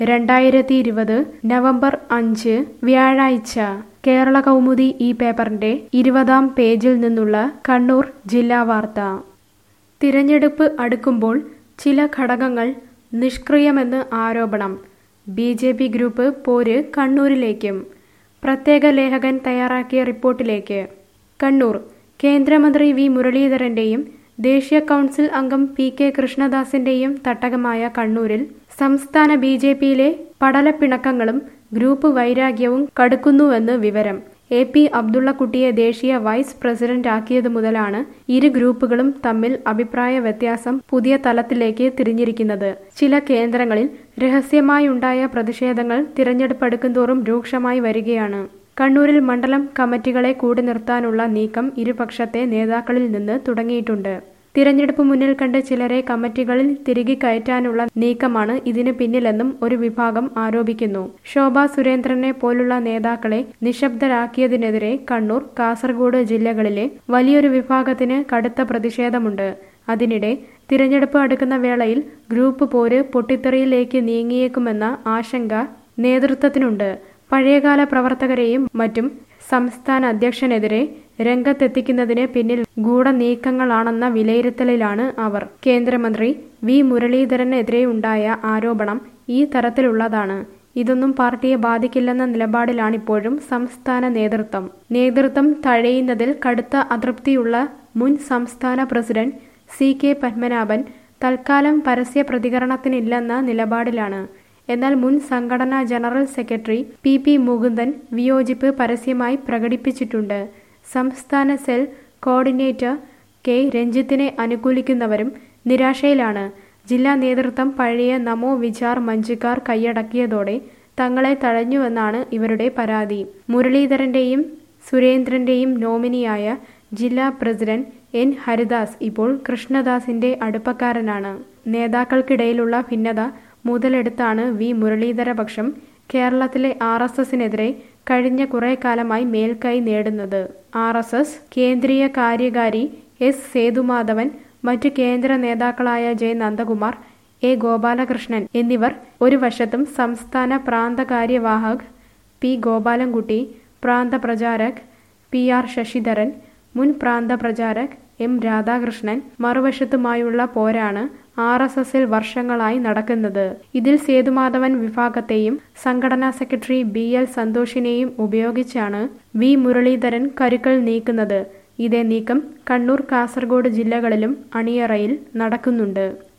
രണ്ടായിരത്തി ഇരുപത് നവംബർ അഞ്ച് വ്യാഴാഴ്ച കേരള കൗമുദി ഈ പേപ്പറിന്റെ ഇരുപതാം പേജിൽ നിന്നുള്ള കണ്ണൂർ ജില്ലാ വാർത്ത തിരഞ്ഞെടുപ്പ് അടുക്കുമ്പോൾ ചില ഘടകങ്ങൾ നിഷ്ക്രിയമെന്ന് ആരോപണം ബി ജെ പി ഗ്രൂപ്പ് പോര് കണ്ണൂരിലേക്കും പ്രത്യേക ലേഖകൻ തയ്യാറാക്കിയ റിപ്പോർട്ടിലേക്ക് കണ്ണൂർ കേന്ദ്രമന്ത്രി വി മുരളീധരന്റെയും ദേശീയ കൗൺസിൽ അംഗം പി കെ കൃഷ്ണദാസിന്റെയും തട്ടകമായ കണ്ണൂരിൽ സംസ്ഥാന ബി ജെ പിയിലെ പടലപ്പിണക്കങ്ങളും ഗ്രൂപ്പ് വൈരാഗ്യവും കടുക്കുന്നുവെന്ന് വിവരം എ പി അബ്ദുള്ളക്കുട്ടിയെ ദേശീയ വൈസ് പ്രസിഡന്റ് ആക്കിയതു മുതലാണ് ഇരു ഗ്രൂപ്പുകളും തമ്മിൽ അഭിപ്രായ വ്യത്യാസം പുതിയ തലത്തിലേക്ക് തിരിഞ്ഞിരിക്കുന്നത് ചില കേന്ദ്രങ്ങളിൽ രഹസ്യമായുണ്ടായ പ്രതിഷേധങ്ങൾ തിരഞ്ഞെടുപ്പ് അടുക്കുന്തോറും രൂക്ഷമായി വരികയാണ് കണ്ണൂരിൽ മണ്ഡലം കമ്മിറ്റികളെ കൂടി നിർത്താനുള്ള നീക്കം ഇരുപക്ഷത്തെ നേതാക്കളിൽ നിന്ന് തുടങ്ങിയിട്ടുണ്ട് തിരഞ്ഞെടുപ്പ് മുന്നിൽ കണ്ട് ചിലരെ കമ്മിറ്റികളിൽ തിരികെ കയറ്റാനുള്ള നീക്കമാണ് ഇതിന് പിന്നിലെന്നും ഒരു വിഭാഗം ആരോപിക്കുന്നു ശോഭാ സുരേന്ദ്രനെ പോലുള്ള നേതാക്കളെ നിശബ്ദരാക്കിയതിനെതിരെ കണ്ണൂർ കാസർഗോഡ് ജില്ലകളിലെ വലിയൊരു വിഭാഗത്തിന് കടുത്ത പ്രതിഷേധമുണ്ട് അതിനിടെ തിരഞ്ഞെടുപ്പ് അടുക്കുന്ന വേളയിൽ ഗ്രൂപ്പ് പോര് പൊട്ടിത്തെറിയിലേക്ക് നീങ്ങിയേക്കുമെന്ന ആശങ്ക നേതൃത്വത്തിനുണ്ട് പഴയകാല പ്രവർത്തകരെയും മറ്റും സംസ്ഥാന അധ്യക്ഷനെതിരെ രംഗത്തെത്തിക്കുന്നതിന് പിന്നിൽ ഗൂഢനീക്കങ്ങളാണെന്ന വിലയിരുത്തലിലാണ് അവർ കേന്ദ്രമന്ത്രി വി മുരളീധരനെതിരെയുണ്ടായ ആരോപണം ഈ തരത്തിലുള്ളതാണ് ഇതൊന്നും പാർട്ടിയെ ബാധിക്കില്ലെന്ന നിലപാടിലാണിപ്പോഴും സംസ്ഥാന നേതൃത്വം നേതൃത്വം തഴയുന്നതിൽ കടുത്ത അതൃപ്തിയുള്ള മുൻ സംസ്ഥാന പ്രസിഡന്റ് സി കെ പത്മനാഭൻ തൽക്കാലം പരസ്യ പ്രതികരണത്തിനില്ലെന്ന നിലപാടിലാണ് എന്നാൽ മുൻ സംഘടനാ general secretary P P Mukundan വിയോജിപ്പ് പരസ്യമായി പ്രകടിപ്പിച്ചിട്ടുണ്ട് സംസ്ഥാന സെൽ കോർഡിനേറ്റർ കെ രഞ്ജിത്തിനെ അനുകൂലിക്കുന്നവരും നിരാശയിലാണ് ജില്ലാ നേതൃത്വം പഴയ നമോ വിചാർ മഞ്ജുകാർ കൈയടക്കിയതോടെ തങ്ങളെ തഴഞ്ഞുവെന്നാണ് ഇവരുടെ പരാതി മുരളീധരന്റെയും സുരേന്ദ്രന്റെയും നോമിനിയായ ജില്ലാ പ്രസിഡന്റ് എൻ ഹരിദാസ് ഇപ്പോൾ കൃഷ്ണദാസിന്റെ അടുപ്പക്കാരനാണ് നേതാക്കൾക്കിടയിലുള്ള ഭിന്നത മുതലെടുത്താണ് വി മുരളീധരപക്ഷം കേരളത്തിലെ ആർ എസ് എസിനെതിരെ കഴിഞ്ഞ കുറെ കാലമായി മേൽക്കൈ നേടുന്നത് ആർ എസ് എസ് കേന്ദ്രീയ കാര്യകാരി എസ് സേതുമാധവൻ മറ്റു കേന്ദ്ര നേതാക്കളായ ജെ നന്ദകുമാർ എ ഗോപാലകൃഷ്ണൻ എന്നിവർ ഒരു വശത്തും സംസ്ഥാന പ്രാന്തകാര്യവാഹക് പി ഗോപാലൻകുട്ടി പ്രാന്ത പ്രചാരക് പി ആർ ശശിധരൻ മുൻ പ്രാന്ത പ്രചാരക് എം രാധാകൃഷ്ണൻ മറുവശത്തുമായുള്ള പോരാണ് ആർ എസ് എസിൽ വർഷങ്ങളായി നടക്കുന്നത് ഇതിൽ സേതുമാധവൻ വിഭാഗത്തെയും സംഘടനാ സെക്രട്ടറി ബി എൽ സന്തോഷിനെയും ഉപയോഗിച്ചാണ് വി മുരളീധരൻ കരുക്കൾ നീക്കുന്നത് ഇതേ നീക്കം കണ്ണൂർ കാസർഗോഡ് ജില്ലകളിലും അണിയറയിൽ നടക്കുന്നുണ്ട്